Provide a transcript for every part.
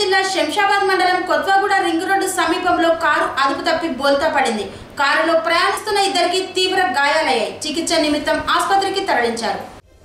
జిల్లా శంషాబాద్ మండలం Kothwaguda ring road సమీపంలో కారు అదుపు తప్పి బోల్తా పడింది కారులో ప్రయాణిస్తున్న ఇద్దరికి తీవ్ర గాయాలయ్యాయి చికిత్స నిమిత్తం ఆసుపత్రికి తరలించారు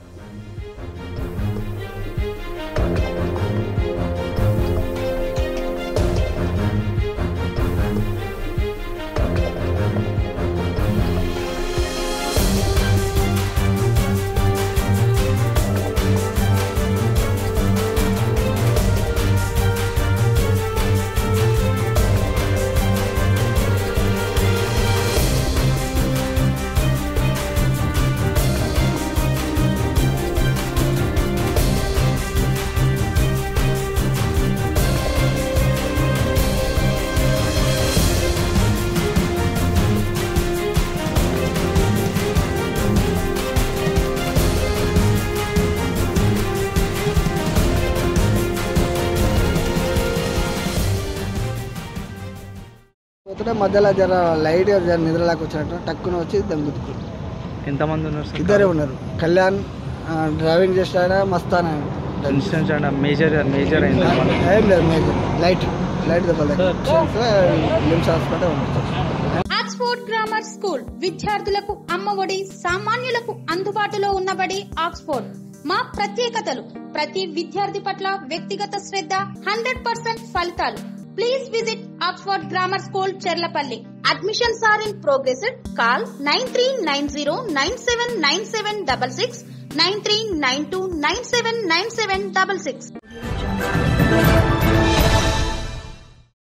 పోతుంటే మధ్యలో జర లైట్గా జర నిద్రలాగా వచ్చినట్టు టక్కున వచ్చి దమ్ గుద్దుకు ఎంతమంది ఉన్నారు సార్ ఇద్దరే ఉన్నారు కళ్యాణ్ ఆ, డ్రైవింగ్ చేస్తాడా మస్తానా ఇన్సిడెంట్స్ అంటే మేజర్ మేజర్ అయింది ఏం లేదు మేజర్ లైట్ లైట్ దెబ్బలు లిమ్స్ హాస్పిటల్ ఉంది ఆక్స్ఫోర్డ్ గ్రామర్ స్కూల్ విద్యార్థులకు అమ్మఒడి సామాన్యులకు అందుబాటులో ఉన్నబడి ఆక్స్ఫోర్డ్ మా ప్రత్యేకతలు ప్రతి విద్యార్థి పట్ల వ్యక్తిగత శ్రద్ధ హండ్రెడ్ పర్సెంట్ ఫలితాలు please visit Oxford grammar school Cherlapally admissions are in progress call nine three nine zero nine seven nine seven double six nine three nine two nine seven nine seven double six